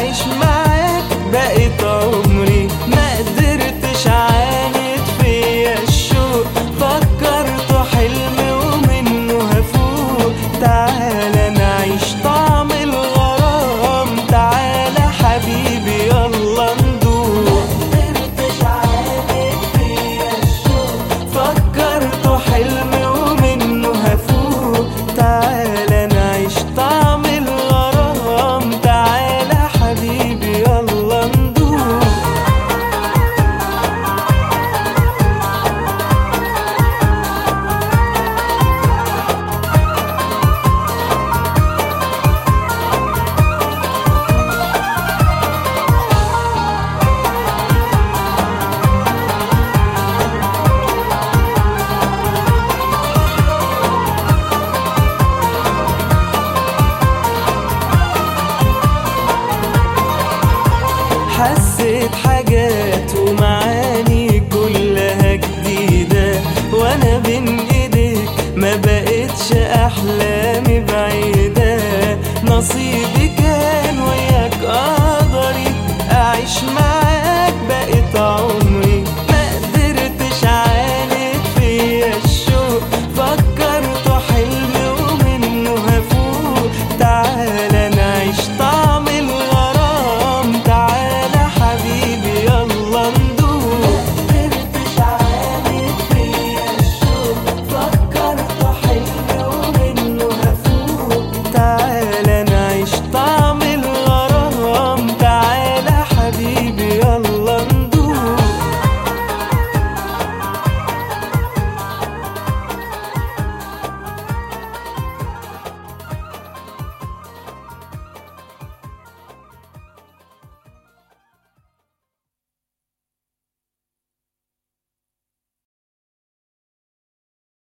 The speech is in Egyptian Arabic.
اعيش معاك بقيت عمري ما قدرتش عاند فيا الشوق فكرت حلم ومنه هفوق تعالى نعيش طعم الغرام تعالى حبيبي يلا ندوق قدرتش عاند فيا الشوق فكرت حلم ومنه هفوق تعالى نعيش طعم الغرام تعالى حبيبي يلا ندوق حسيت حاجات وما